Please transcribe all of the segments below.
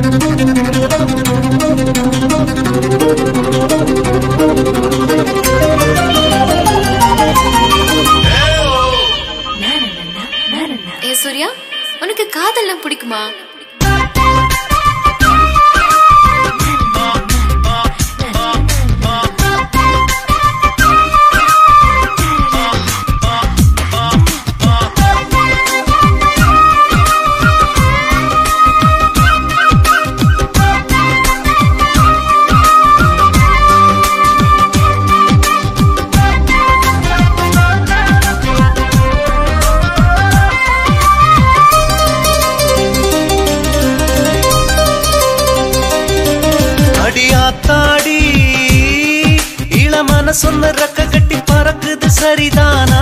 ஏ சூர்யா உனக்கு காதல்லாம் பிடிக்குமா அடியாத்தாடி இளமன சொன்ன ரெக்க கட்டி பறக்குது சரிதானா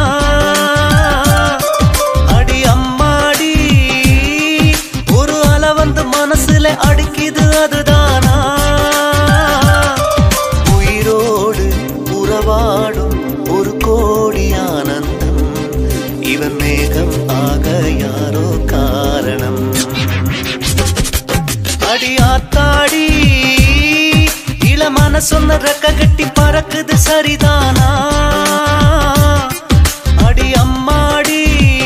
அடி அம்மாடி ஒரு அலை வந்து மனசுல அடிக்குது அதுதானா உயிரோடு உறவாடும் ஒரு கோடி ஆனந்தம் இவன் மேகம் ஆக யாரோ காரணம் அடியாத்தாடி இளமான சொன்ன ரெக்க கட்டி பறக்குது சரிதானா அடி அம்மாடி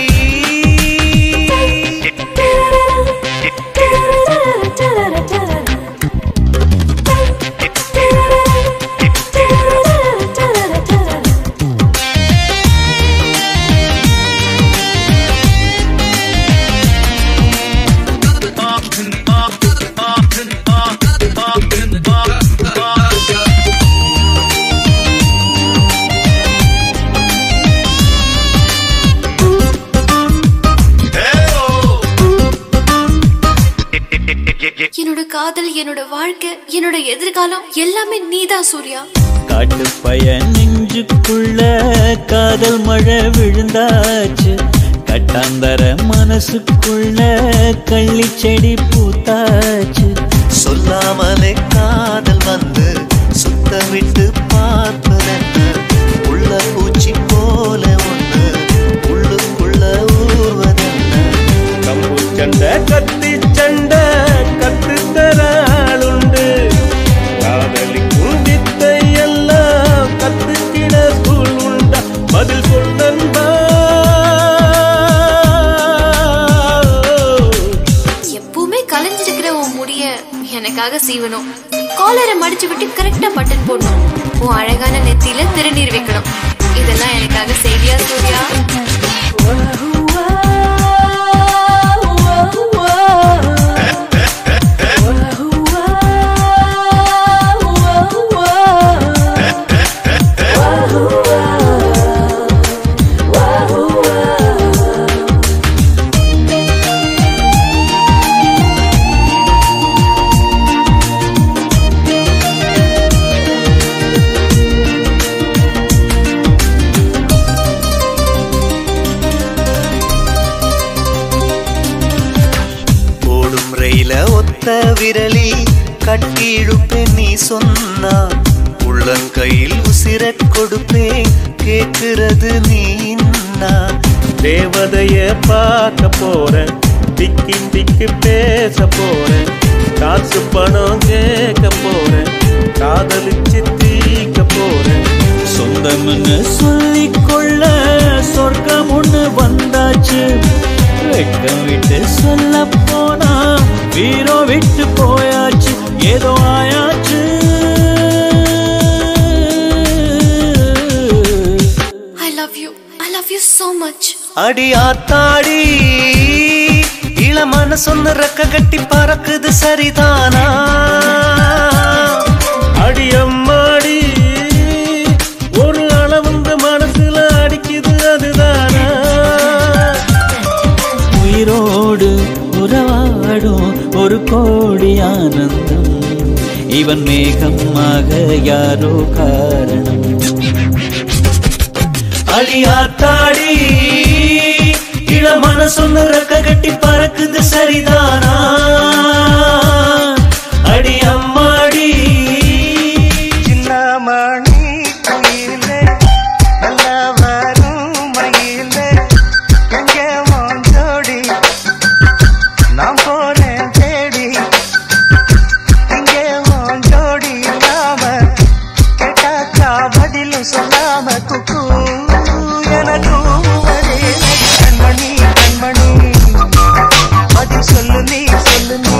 என்னோட காதல் என்னோட வாழ்க்கை என்னோட எதிர்காலம் எல்லாமே நீதான் சூர்யா காட்டு பையன் நெஞ்சுக்குள்ள காதல் மழை விழுந்தாச்சு கட்டாந்தர மனசுக்குள்ள கள்ளி செடி பூத்தாச்சு சொல்லாமலே காதல் வந்து சுத்த விட்டு பார்ப்பதென்ன உள்ள பூச்சி போல ஒண்ணு உள்ளுக்குள்ள ஊர்வதென்ன கம்பு சண்டை கத்தி சண்டை கத்து தராளுண்டு காதலிக்கும் வித்தை எல்லாம் கத்துக்கிட ஸ்கூல் உண்டா பதில் சொல்லன்பா எப்பவுமே கலைஞ்சிருக்கிற உன் முடிய எனக்காக சீவணும் காலரை மடிச்சு விட்டு கரெக்டா பட்டன் போடணும் உன் அழகான நெத்தியில திருநீர் வைக்கணும் இதெல்லாம் எனக்காக செய்தியா சூர்யா ஓடும் ரயில ஒத்த விரலில் கட்டி இழுப்பேன் நீ சொன்னா உள்ளங்கையில் உசிர கொடுப்பேன் கேட்கிறது நீ நான் தேவதைய பார்க்க போறேன் திக்கி திக்கி பேச போறேன் காசு பணம் கேட்க போறேன் காதலிச்சு தீக்க போறேன் சொந்தம்னு சொல்லிக்கொள்ள சொர்க்கம் ஒண்ணு வந்தாச்சு வெட்கம் விட்டு சொல்ல போனா வீரோ விட்டு போயாச்சு ஏதோ ஆயாச்சு I love you I love you so much அடி ஆத்தாடி இளமான சொன்ன ரெக்க கட்டி பறக்குது சரிதானா அடி அம்மாடி ஒரு அளவுங்க மனசுல அடிக்குது அதுதானா உயிரோடு உறவாடும் ஒரு கோடி ஆனந்தம் இவன் மேகமாக யாரோ காரணம் அடியாத்தாடி இளமான சொன்ன ரெக்க கட்டி பறக்குது சரிதானா அடி அம்மாடி சின்னமணி குயிலே நல்ல வரும் மயிலே எங்கே மோஞ்சோடி நான் போறேன் தேடி சொல்லாம குக்கு எனக்கும் ஒரே நடி கண்மணி கண்மணி பதில் சொல்லு நீ சொல்லு நீ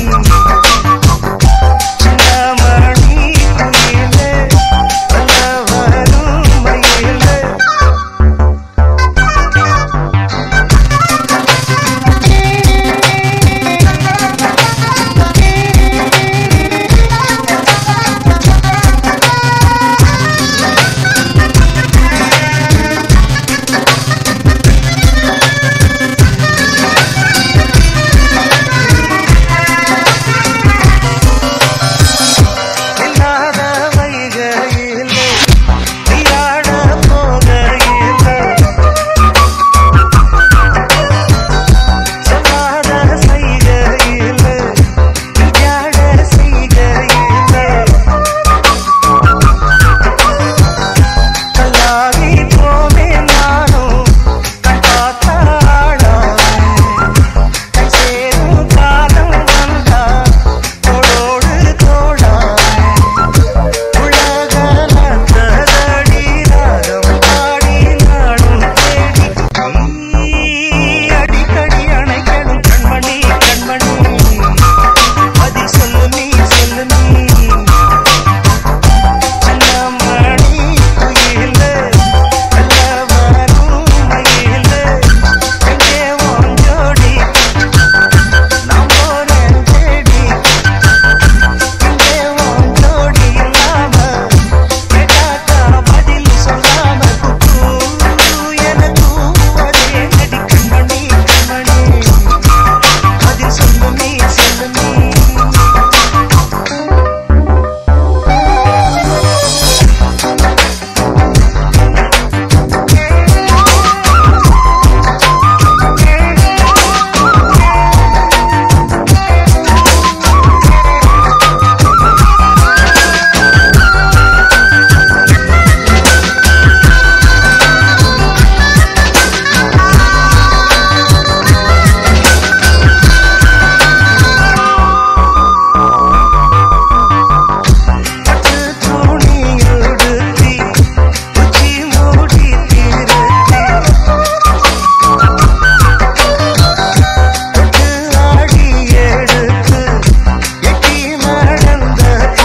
சின்னமணி குயிலே நல்ல வரும் மயிலே இல்லாத வைகையிலே நீராட போகையிலே சொல்லாத செய்கையிலே விளையாட செய்கையிலே கல்லாகி போமே நானும் கண் பார்த்த ஆடாமே கை சேரும் காலம் வந்தா தோளோடு தோடாமே உலகலத்ததடி ராகம் பாடி நாடும் தேடி நீ அடிக்கடி அணைக்கணும் கண்மணி கண்மணி பதில் சொல்லு நீ சொல்லு நீ சின்னமணி குயிலே நல்ல வரும் மயிலே எங்கே உன் ஜோடி நான் போறேன் தேடி இங்கே உன் ஜோடி இல்லாம கேட்டாக்கா பதில் சொல்லாம குக்கு எனக்கும் அதே நடி கண்மணி கண்மணி பதில் சொல்லு நீ சொல்லு நீ பட்டு துணி உடுத்தி உச்சி மூடி திருத்தி தொட்டு ஆடி எடுத்து எட்டி நடந்த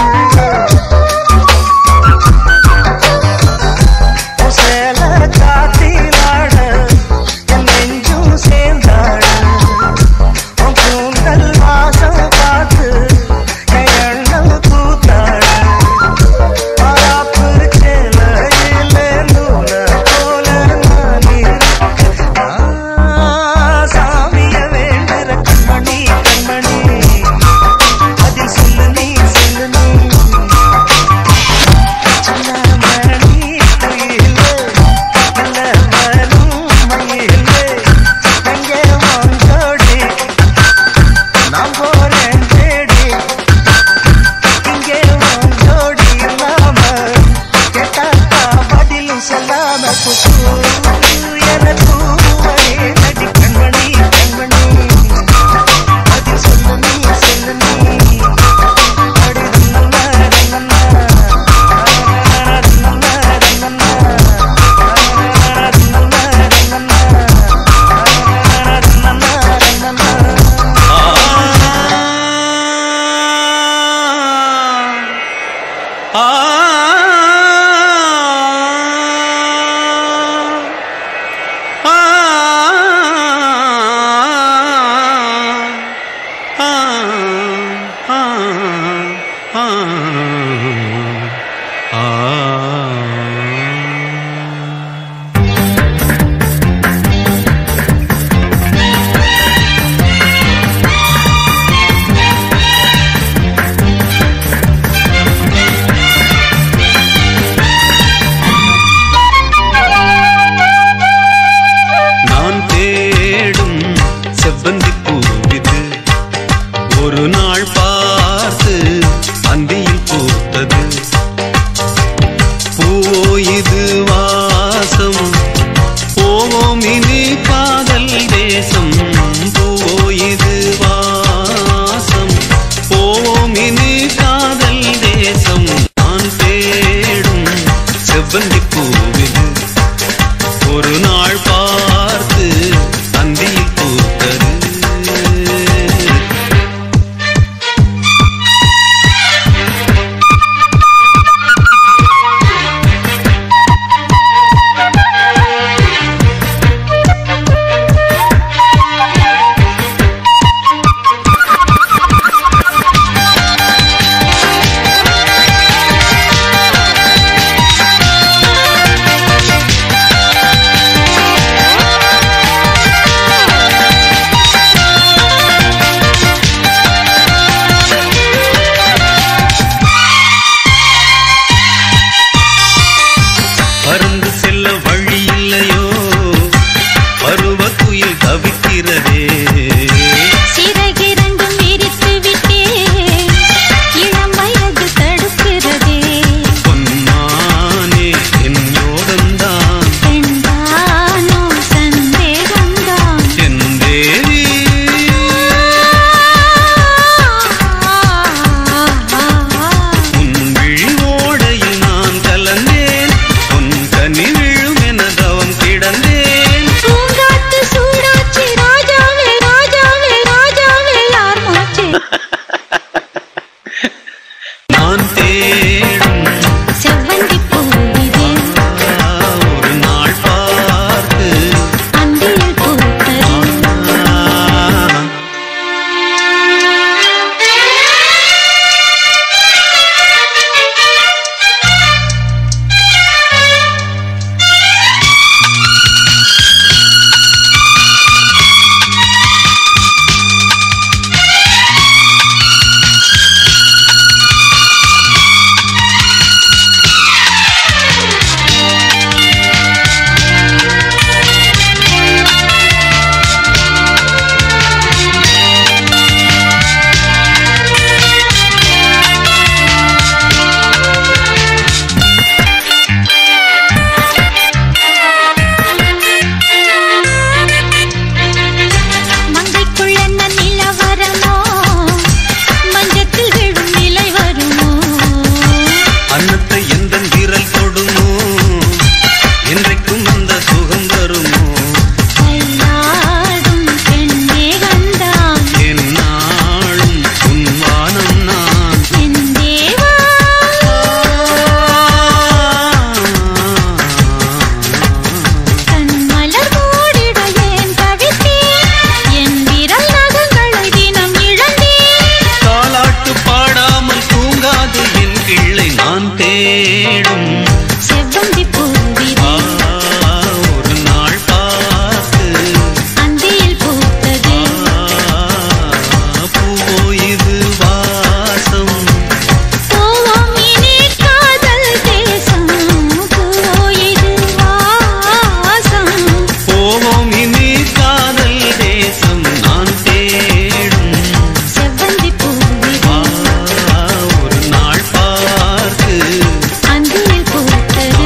சேல காத்திலாட என் நெஞ்சும் சேர்ந்தாட உன் கூந்தல் வாசம் பார்த்து என் எண்ணம் கூத்தாட பாராப்பு சேலையில நூல போல நான் இருக்க. நான் சாமிய வேண்டுற கண்மணி கண்மணி அதில் சொல்லு நீ சொல்லு நீ சின்னமணி குயிலே நல்ல வரும் மயிலே எங்கே உன் ஜோடி நான் போறேன் தேடி இங்கே உன் ஜோடி இல்லாம கேட்டாக்கா பதிலும் சொல்லாம குக்கு எனக்கும் ஒரே நடி கண்மணி கண்மணி பதில் சொல்லு நீ சொல்லு நீ அடி ரன்னண்ணா, ரன்னண்ணா. ரன்னண்ணா, ரன்னண்ணா. ரன்னண்ணா, ரன்னண்ணா. ரன்னண்ணா, ரன்னண்ணா. ஆ கோவில் ஒரு நாள் பார்த்து அந்தியில் பூத்தது பறந்து செல்ல வழி இல்லையோ பருவ குயில் தவிக்கிறதே சிறகிரண்டும் விரித்து விட்டேன் இளம் வயது தடுக்கிறதே பொன்மானே என் யோகந்தான் பெண்தானோ சந்தேகம்தான் என் தேவி உன் விழி ஓடையில் நான் கலந்தேன் உன் கனி விழும் என தவம் கிடந்தேன் பூங்காத்து சூடாச்சி ராஜாவே ராஜாவே ராஜாவே யார் மூச்சு நான் தேடும் செவ்வந்தி பூவிதே ஒரு நாள் பார்த்து அந்தியில் பூத்தது மங்கைக்குள்ள என்ன நிலவரமோ மஞ்சத்தில் விழும் நிலை வருமோ அன்னத்தை எந்த விரல் தொடுமோ என்றைக்கும் அந்த சுகம் வருமோ கையாடும் பெண்ணே கண்டான் என் நாளும் உன் வானம் நான் என் தேவா கண் மலர் மூடிட ஏன் தவித்தேன் என் விரல் நகங்களை தினம் இழந்தேன் தாலாட்டு பாடாமல் தூங்காது என் கிள்ளை நான் தேடும் செவ்வந்தி பூவிதே ஆ, ஒரு நாள் பார்த்து அந்தியில் பூத்தது ஆ, பூவோ இது வாசம் போவோம் இனி காதல் தேசம் போயிது வாசம் போவோம் இனி காதல் தேசம் நான் தேடும் செவ்வந்தி பூவிதே ஆ, ஒரு நாள் பார்த்து அந்தியில் பூத்தது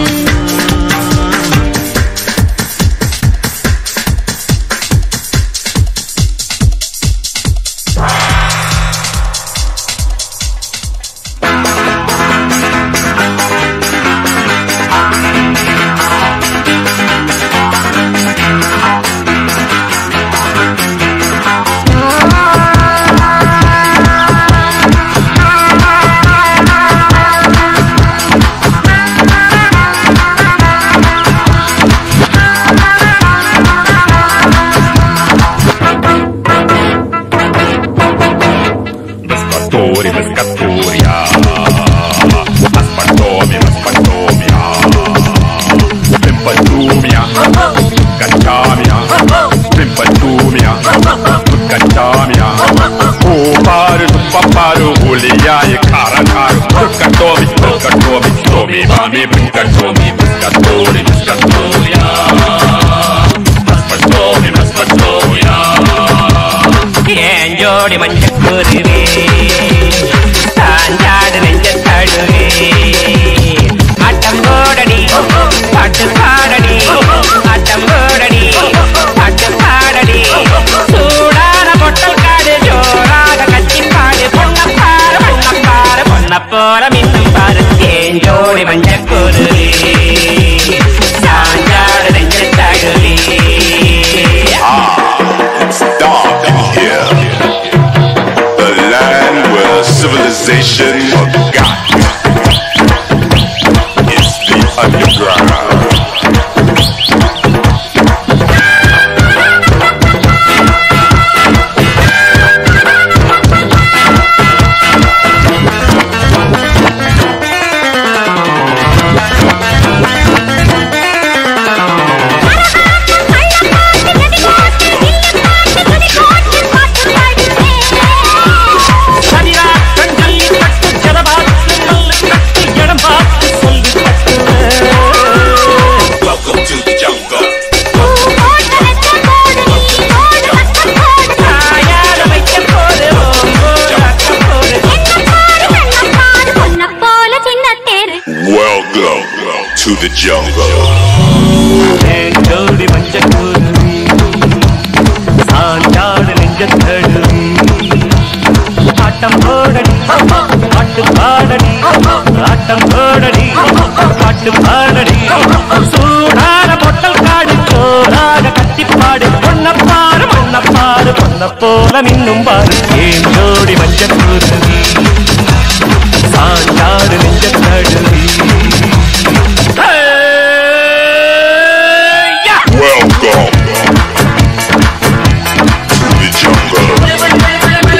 Pescatori, pescatoria. Aspartome, aspartomia. Pimpatumia. Cacciamia. Pimpatumia. Cacciamia. Uparu, tupaparu, ulia, e cara, caro. Pescatomi, pescatomi, tomi, mami, pescatomi, pescatori, pescatoria. Aspartome, aspartomia. ஏன் ஜோடி மஞ்சக்குருவே சாஞ்சாடு நெஞ்ச தழுவே ஆட்டம் போடடி பாட்டு பாடடி ஆட்டம் போடடி பாட்டு பாடடி சூடான பொட்டல் காடு ஜோராக கச்சி பாடு பொன்னப்பாரு பொன்னப்பாரு பொன்ன போல மின்னும் பாரு ஏன் ஜோடி மஞ்சக்குருவே ஜோடி மஞ்ச குருவி சாஞ்சாடு நெஞ்ச தழுவி ஆட்டம் போடடி பாட்டு பாடடி ஆட்டம் போடடி பாட்டு பாடடி சூடான பொட்டல் காடு சோறாக கட்டிப்பாடு பொன்னப்பாரு பொன்னப்பாரு பொன்ன போல நின்னும் பாரு ஏன் ஜோடி மஞ்ச குருவி சாஞ்சாடு நெஞ்ச தழுவி Welcome to the jungle.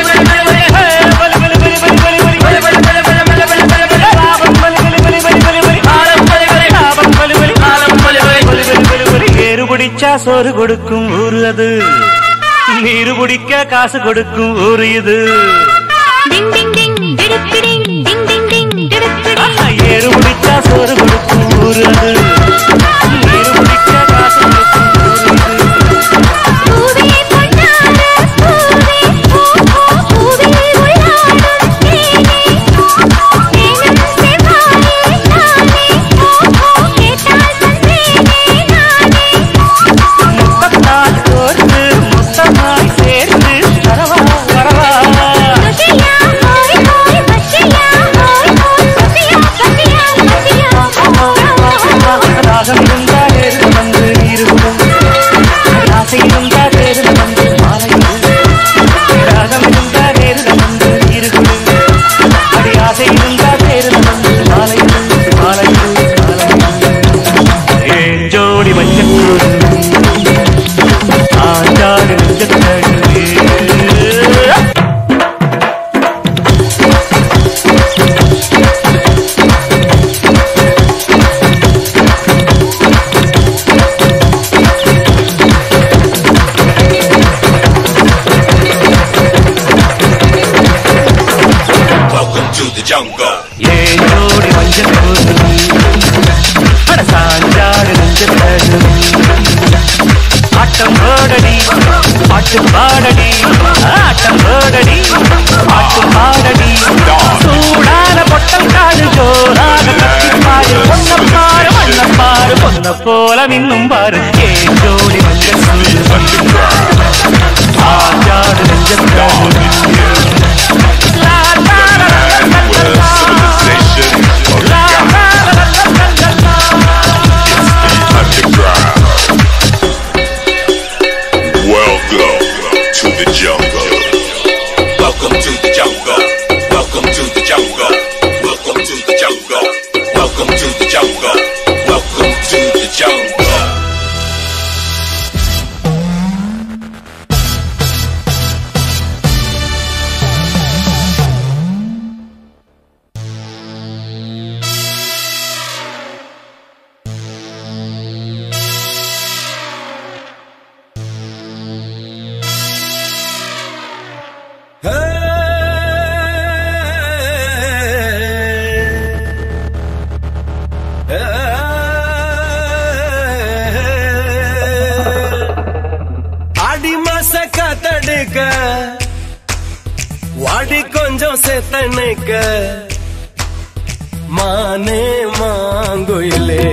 ஏறு பிடிச்சா சோறு கொடுக்கும் ஊரு அது நீரு பிடிக்க காசு கொடுக்கும் ஊரு இது டிங் டிங் டிங் டிடுக்கிடிங் டிங் டிங் டிங் டிடுக்கிடிங் ஆஹா, ஏறு பிடிச்சா சோறு கொடுக்கும் ஊரு அது நீரு பிடிக்க காசு கொடுக்கும் ஊரு இது பூவே பொன்னான பூவே பூ பூ பூவே உள்ளாடும் தேனே தேனும் செவ்வாயே நானே பூ பூ கேட்டால் தந்தேனே நானே முத்தத்தால் கோர்த்து மொத்தமாய் சேர்த்து வரவா வரவா பசியா ஹோய் ஹோய் பசியா ஹோய் ஹோய் பசியா பசியா பசியா ராகம் இருந்தா நேரில் வந்து நீருவிடும் ஆசை இருந்தா நேரில் வந்து மாலையிடும் ராகம் இருந்தா நேரில் வந்து நீருவிடும் அடி ஆசை இருந்தா நேரில் வந்து மாலையிடும் மாலையிடும் மாலையிடும் ஏன் ஜோடி மஞ்சள் ஆஞ்சாடு நெஞ்சத்தழுவே Welcome to the jungle. ஏன் ஜோடி மஞ்சள் குருவி அட சாஞ்சாடு நெஞ்சல் தழுவி ஆட்டம் போடடி பாட்டு பாடடி ஆட்டம் போடடி பாட்டு பாடடி சூடான பொட்டல் காடு ஜோரான கத்தி பாடு பொன்னப்பாரு மண்ணப்பாரு பொன்ன போல மின்னும் பாரு ஏன் ஜோடி மஞ்சள் குருவி சாஞ்சாடு நெஞ்சல் தழுவி லா, லா, லா, லா, லா, லா, லா. Civilization of the underground. Welcome to the jungle. Welcome to the jungle. Welcome to the jungle. Welcome to the jungle. Welcome to the jungle. Welcome to the jungle. ஆடி மாச காத்தடுக்க வாடி கொஞ்சம் செத்தனுக்க மானே மாங்குயிலே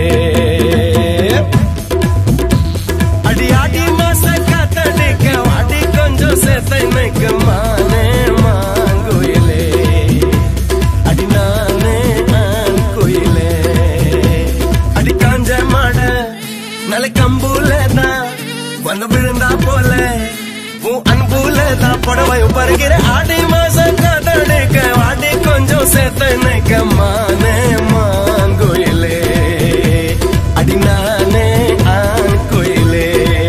அடி ஆடி மாச காத்தடுக்க வாடி கொஞ்சம் செத்தனுக்க மானே மாங்குயிலே அடி நானே ஆண் குயிலே அடி காஞ்ச மாட நல்ல கம்பூல தான் வந்து விழுந்தா போல உன் அன்புல தான் புடவை பருகிற ஆடி மாசம் காத்தடுக்க வாடி கொஞ்சம் சேர்த்தனுக்க மானே மாங்குயிலே அடி நானே ஆண் குயிலே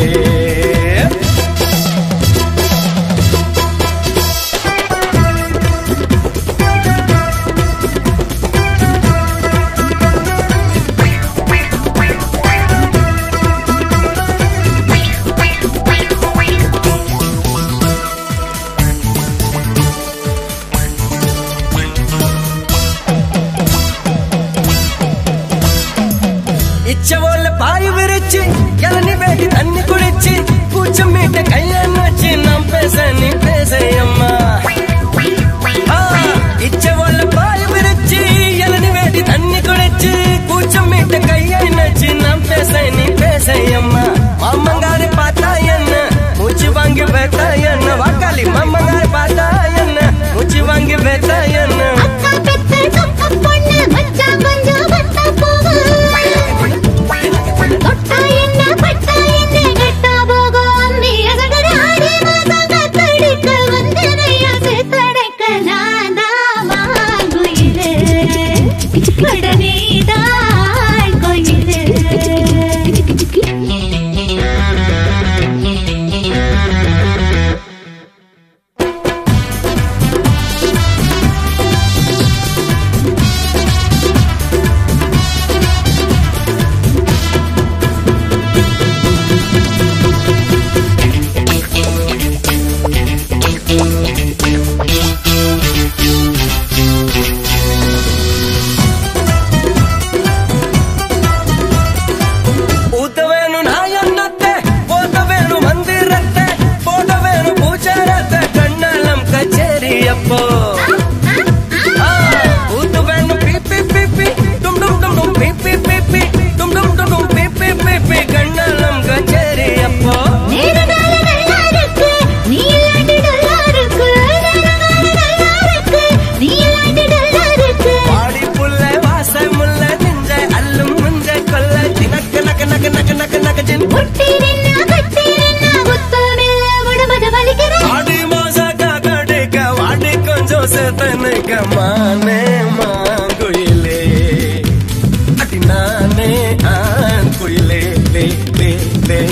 இச்சவோல பாய் விரிச்சு இளநி வேடி தண்ணி குடிச்சு கூச்சம் மீட்ட கையான் வச்சு நாம் பேச நீ பேச அம்மா ஆ, இச்சவோல பாய் விரிச்சு இளநி வேடி தண்ணி குடிச்சு கூச்சம் மீட்ட கையான் வச்சு நாம் பேச நீ பேச அம்மா நக்க நக்க சின் முட்டிரென்னா கட்டிரென்னா முத்தமில்ல உடம்பது வலிக்கிற ஆடி மாசா காக்கடிக்க வாடி கொஞ்சம் சேத்தனுக்க மானே மாங்குயிலே அடி நானே ஆண் குயிலே லே லே லே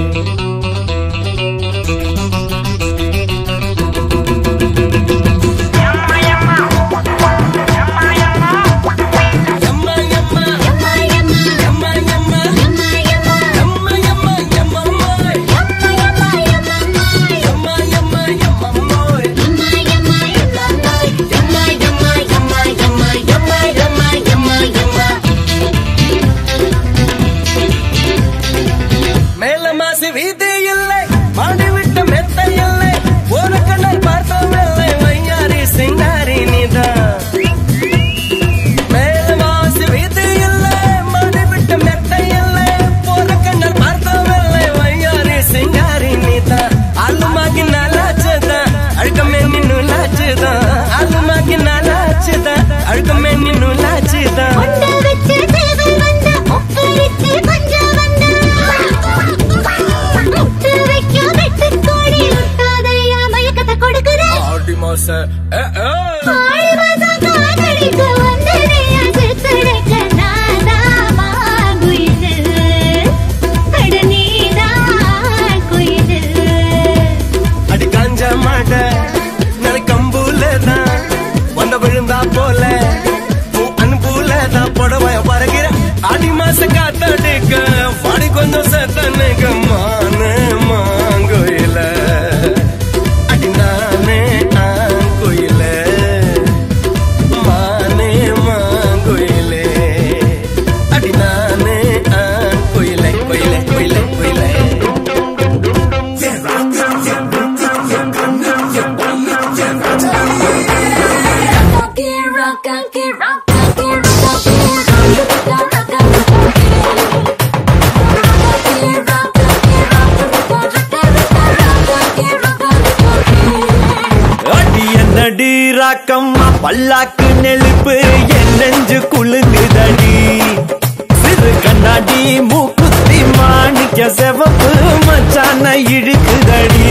எம்மா எம்மா எம்மா எம்மா எம்மா எம்மா எம்மா எம்மா எம்மா எம்மா எம்மம்மாய் எம்மா எம்மா எம்மாய் எம்மா எம்மா எம்மம்மாய் எம்மா எம்மா எம்மாய் எம்மா எம்மா எம்மா எம்மா எம்மா எம்மா எம்மா எம்மா மேல மாசு வீதி இல்லை மாடி விட்ட மெத்த இல்லை ஒரு கண்ணால் பார்த்தவில்லை வையாரி சிங்காரி நீதான் மேல மாசு வீதி இல்லை மாடி விட்ட மெத்த இல்லை ஒரு கண்ணால் பார்த்தவில்லை வையாரி சிங்காரி நீதான் அல்லுமாக்கி நல்லாச்சுதான் அழுக்கமே நின்னு லாச்சுதான் அல்லுமாக்கி நல்லாச்சுதான் அழுக்கமே நின்னு லாச்சுதான் கொண்ட வச்சு சேவல் வந்த ஒப்பரிச்சு பஞ்சம் வந்த முட்டு வைக்கும் வெட்டு கோடி முட்டாதையா மயக்கத்தை கொடுக்குற ஆடி மாச ஏ, ஏ. ஆழ்வதம் காதலிக்க வந்ததையா சித்தடைக்க நான்தான் மாங்குயிலு. அட நீதான் குயிலு. அடி காஞ்ச மாட்ட நடு கம்பூல தான் வந்த விழுந்தா போல உன் அன்புல தான் புடவைய பறக்கிற ஆடி மாச காத்தடிக்க பாடி கொஞ்சம் சத்தனுக்கு மான மாங்கோயில அடி நானே ஆண் கோயில மானே மாங்கோயிலே அடி நானே ஆண் கோயிலை கோயிலை கோயிலை கோயிலை அடி என்னடி ராக்கம்மா பல்லாக்கு நெழுப்பு என் நெஞ்சு குலுங்குதடி சிறு கண்ணாடி மூக்குத்தி மாணிக்க செவப்பு மச்சான இழுக்குதடி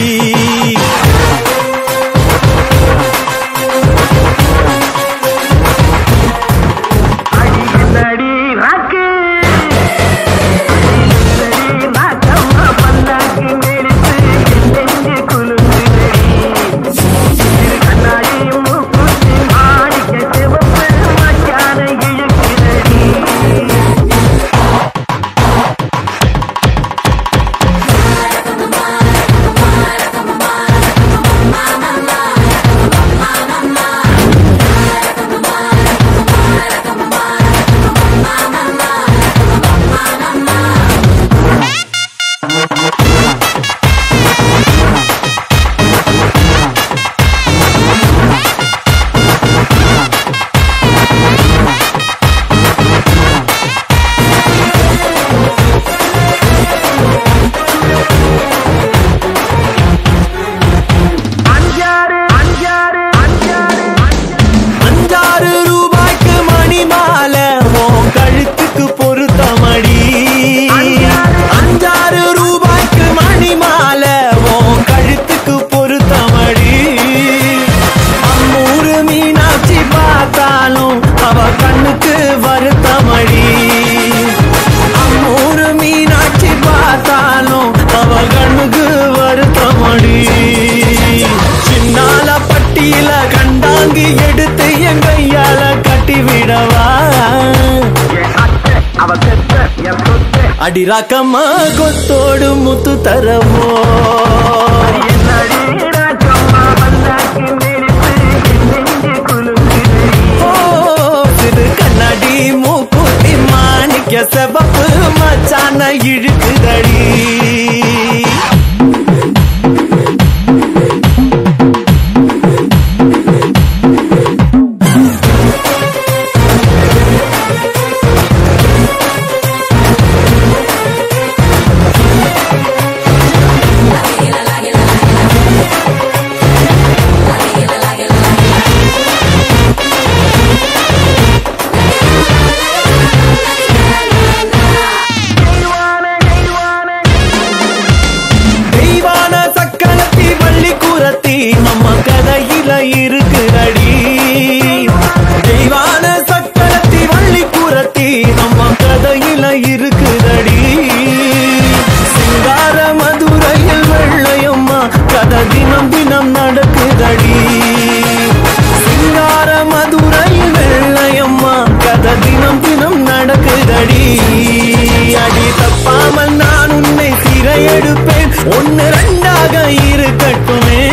அஞ்சாறு ரூபாய்க்கு மணி மாலை உன் கழுத்துக்கு பொருத்தமடி அஞ்சாறு ரூபாய்க்கு மணி மாலை உன் கழுத்துக்கு பொருத்தமடி அம்மூரு மீனாட்சி பார்த்தாலும் அவ கண்ணுக்கு வருத்தமடி அம்மூரு மீனாட்சி பார்த்தாலும் அவ கண்ணுக்கு வருத்தமடி சின்னால பட்டியில கண்டாங்கி எடுத்து என் கையால கட்டி விடவா அடிராக்கம்மா கொத்தோடு முத்து தரவோ ஓ, சிறு கண்ணாடி மூக்குத்தி மாணிக்க செவப்பு மச்சான இழுக்குதடி Hey, ஒன்னு ரெண்டாக இருக்கட்டுமே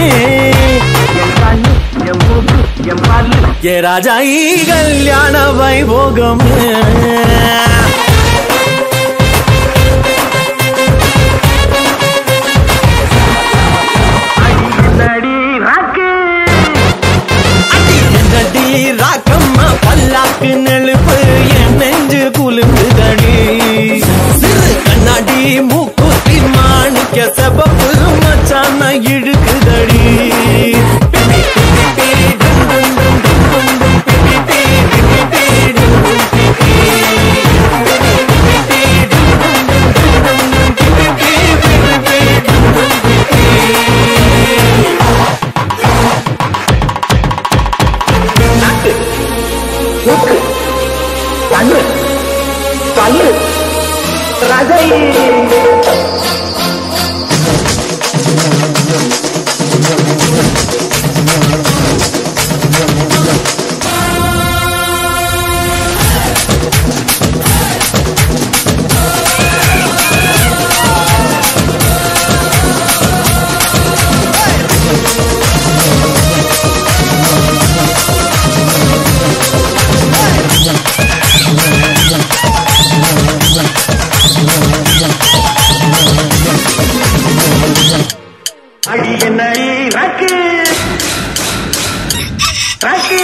ஏ ராஜா ஈ கல்யாண வைபோகம் என்னடி ராக்கம்மா பல்லாக்கு நெழுப்பு என் நெஞ்சு குலுங்குதடி சிறு கண்ணாடி மூக்குத்தி மாணிக்க செபப்பு மச்சான இழுக்குதடி பிபி, பிபி, பி, டும், டும், டும், டும், டும், டும், பிபி, பி, பிபி, பி, டும், டும், பிபி. பிபி, பிபி, டும், டும், டும், டும், டும், டும், பிபி, பி, பிபி, பி, டும், டும், பிபி. நாக்கு மூக்கு கண்ணு பல்லு ரதை அடி என்னடி ராக்கு ராக்கு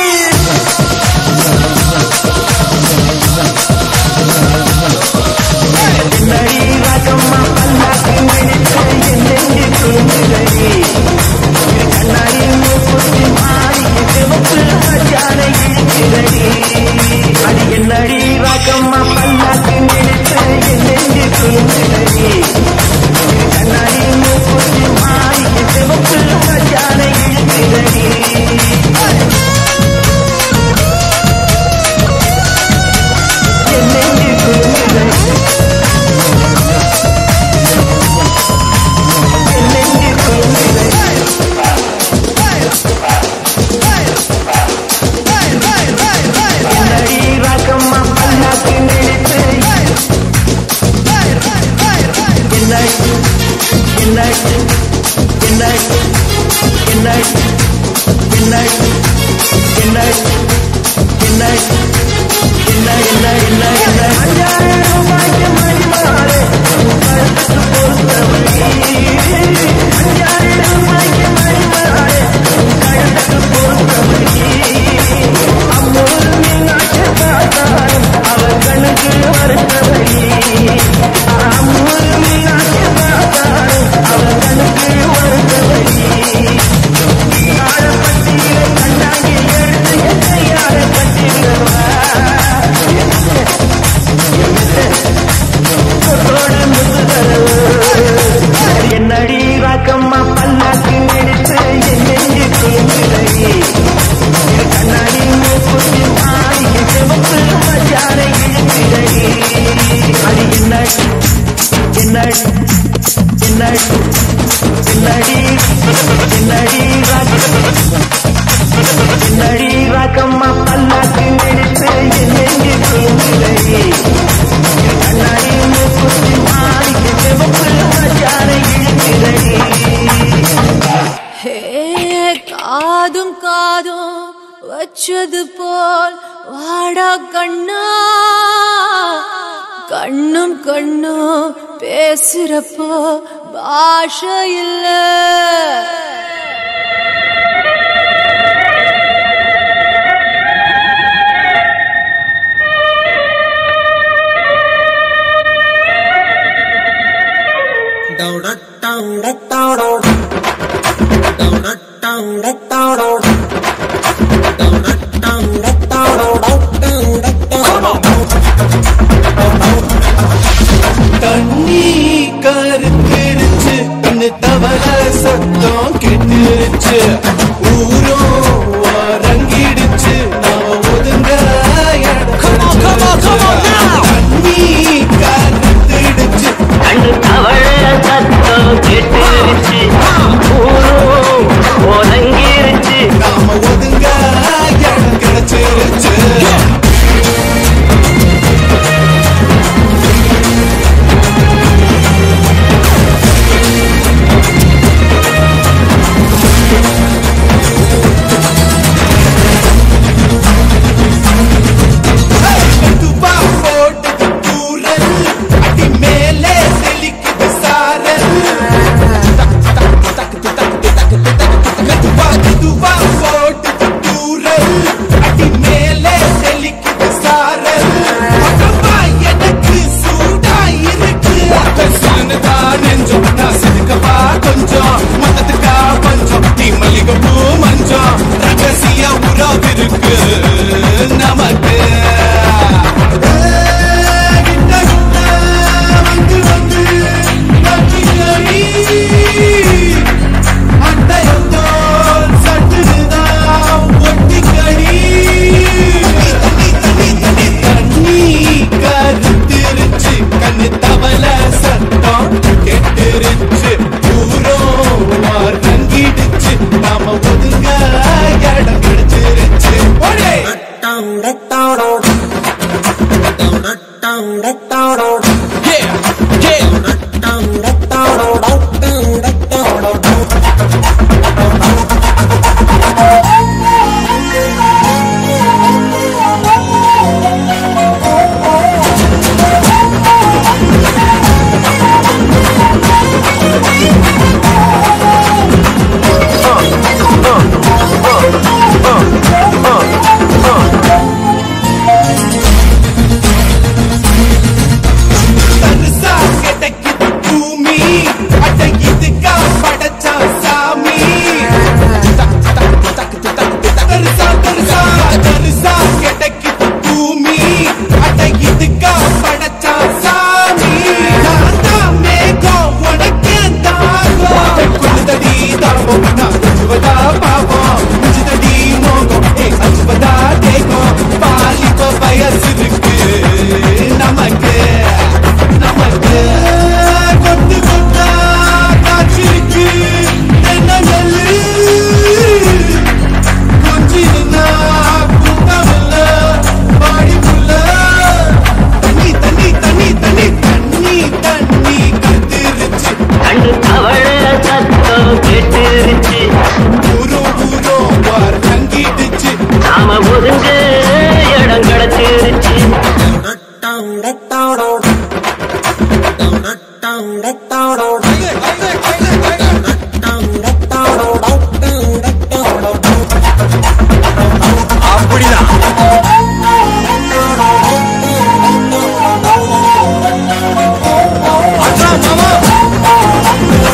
என்னடி ராக்கம்மா பல்லாக்கு நினைச்ச என்னென்று சொல்லுதடி கண்ணாடி மூக்குத்தி மாறி சிவப்பு மச்சான இழுக்கிறடி அடி என்னடி ராக்கம்மா பல்லாக்கு நினைச்ச என்னென்று சொல்லுதடி கண்ணாடி மூக்குத்தி மாறி சிவப்பு மச்சான இழுக்கிறடி என்னென்று சொல்லுதடி என்னென்று சொல்லுதடி என்னடி ராக்கம்மா பல்லாக்கு நினைத்து என்ன என்ன என்ன என்ன என்ன என்ன என்ன என்ன என்ன என்ன என்ன அஞ்சாயிரம் ரூபாய்க்கு மணிமாறு கழுத்துக்கு பொறுத்தவழி அஞ்சாயிரம் ரூபாய்க்கு மணிமாறு கழுத்துக்கு பொறுத்தவழி அம்மூர் மீனாட்சி பார்த்தாலும் அவர் கண்ணுக்கு வருத்தவழி அம்மூர் மீனாட்சி பார்த்தாலும் அவர் கண்ணுக்கு வருத்தவழி ஆழப்பட்டியில கண்டாங்கி எடுத்து என் கையால கட்டிடுவா என்னடி ராக்கம்மா பல்லாக்கு நடித்து என் நெஞ்சு குழுங்குதடி கண்ணாடி மூக்குத்தி மாறி சிவப்பு மச்சான இழுக்குதடி அது என்ன என்ன என்ன என்னடி என்னடி என்னடி ராக்கம்மா பல்லாக்கு நடித்து என் நெஞ்சு குழுங்குதடி கண்ணாடி மூக்குத்தி மாறி சிவப்பு மச்சான இழுக்குதடி ஹே, காதும் காதும் வச்சது போல் வாடா கண்ணா கண்ணும் கண்ணும் பேசுறப்போ பாஷை இல்ல தண்ணி கருத்திருச்சு கண்ணு தவற சத்தம் கெட்டுருச்சு ஊரும் அரங்கிடுச்சு நாம ஒதுங்க தண்ணி கருத்திடுச்சு கண்ணு தவற சத்தம் கெட்டுருச்சு ஊரும் ஒதுங்கிருச்சு நாம ஒதுங்க இடம் கிடைச்சிருச்சு சிலுன்னு தான் நெஞ்சம் நான் சிலுக்கப்பா கொஞ்சம் மொத்தத்துக்கா பஞ்சம் நீ மல்லிகை பூ மஞ்சம் ரகசிய உறவு இருக்கு நமக்கு ஏய், கிட்ட கிட்ட வந்து வந்து காட்சியடி. அட்டையத்தோல் சட்டுதான் ஒட்டிக்கடி. தண்ணி, தண்ணி, தண்ணி, தண்ணி கருத்திருச்சு. கண்ணு தவள சத்தம் கெட்டுருச்சு. தூரம் மறங்கிடுச்சு. நாம ஒதுங்க இடம் கிடைச்சிருச்சு. ஓடே! Yeah, yeah. தனுசா கிடைக்குது பூமி அட இதுக்கா படைச்சா சாமி தனுசா தனுசா தனுசா கிடைக்குது பூமி அட இதுக்கா படைச்சா சாமி நான் தான் மேகம் உனக்கு தாகம் குளிதடி தாபம் நான் குழுவதா பாவம் குஜிதடி மோகம் ஏ அஞ்சுவதா தேகம் பாலிப்ப வயசு இருக்கு நமக்கு நமக்கு கொத்து கொத்தா காய்ச்சிருக்கு என்ன நெல்லு கொஞ்சினா கூட்டமில்ல பாடிப்புள்ள தண்ணி தண்ணி தண்ணி தண்ணி தண்ணி தண்ணி கத்திருச்சு கண்டு தவழ சத்தம் கேட்டுருச்சு ஊரோ ஊரோ வார் தங்கிடுச்சு நாம ஒதுங்க இடம் கிடைச்சிருச்சு அப்படிதான் அதான் மாமா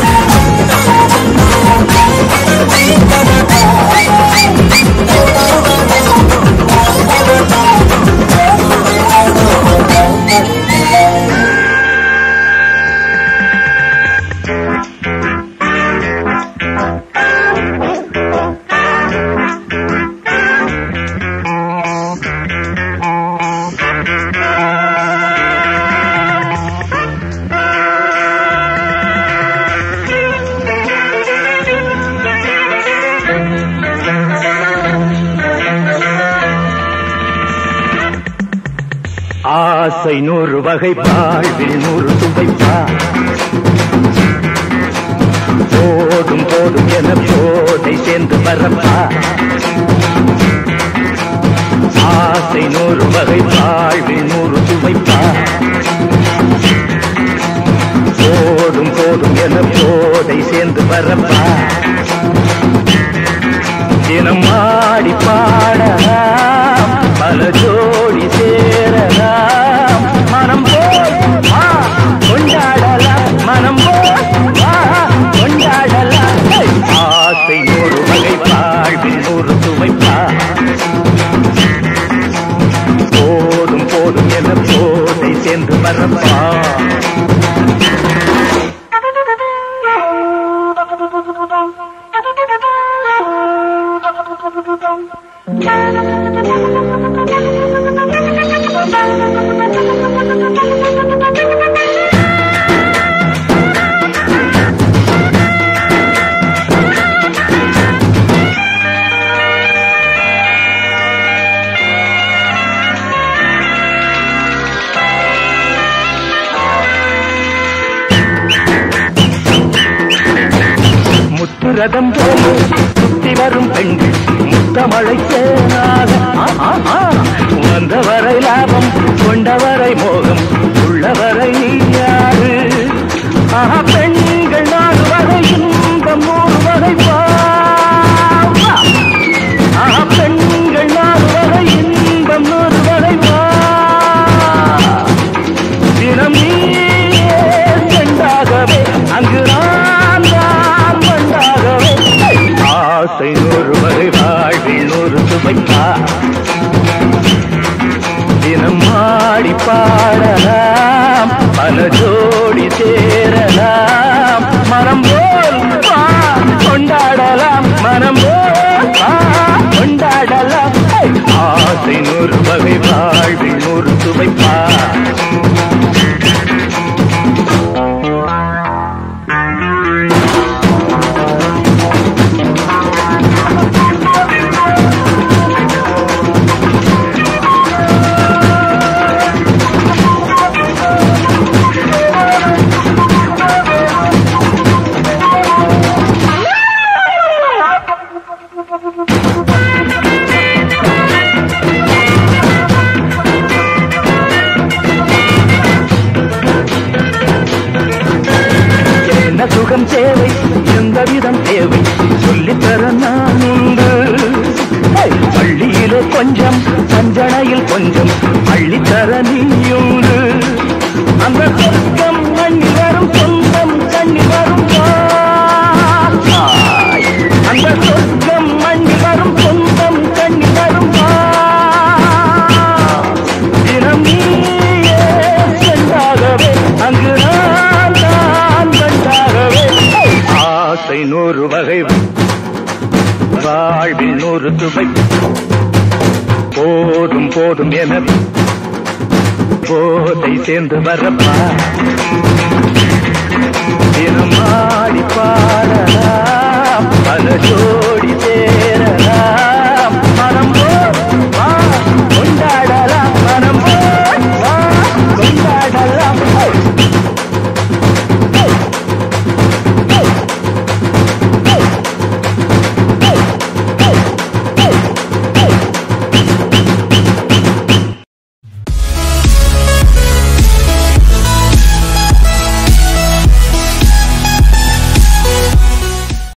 ஆசை நூறு வகை வாழ்வில் நூறு சுவைப்பா போதும் போதும் என போதை சேர்ந்து வரப்பா ஆசை நூறு வகை வாழ்வில் நூறு சுவைப்பா போதும் போதும் என போதை சேர்ந்து வரப்பா தினம் ஆடி பாடலாம் பல ஜோடி சேரலாம் மனம் போல் வா கொண்டாடலாம் மனம் போல் வா கொண்டாடலாம் ஆசை நூறு வகை வாழ்வில் நூறு சுவைப்பா போதும் போதும் என போதை சேர்ந்து வரப்பா முத்துரதம் போல சுத்தி வரும் பெண்கள் முத்தமழை சேனாக ஆ, ஆ, ஆ. வந்தவரை லாபம் கொண்டவரை மோகம் உள்ளவரை நீ யாரு ஆஹா பெண்கள் நாடு வகை இன்பம் நூறு வகை வா வா. ஆஹா பெண்கள் நாடு வகை இன்பம் நூறு வகை வா தினம் நீயே சென்றா என்ன சுகம் தேவை எந்த விதம் தேவை சொல்லித்தர நான் உண்டு ஹே, பள்ளியிலே கொஞ்சம் பஞ்சனையில் கொஞ்சம் அள்ளித்தர நீயுண்டு அந்த சொர்க்கம் மண்ணில் வரும் சொந்தம் கண்ணி வரும் வாய். அந்த சொர்க்கம் மண்ணில் வரும் சொந்தம் கண்ணி வரும் வாய். தினம் நீயே சென்றாகவே அங்கு நான் தான் கண்டாகவே ஆசை நூறு வகை வாழ்வில் நூறு துவை போதும் போதும் என போதை சேர்ந்து வரப்பா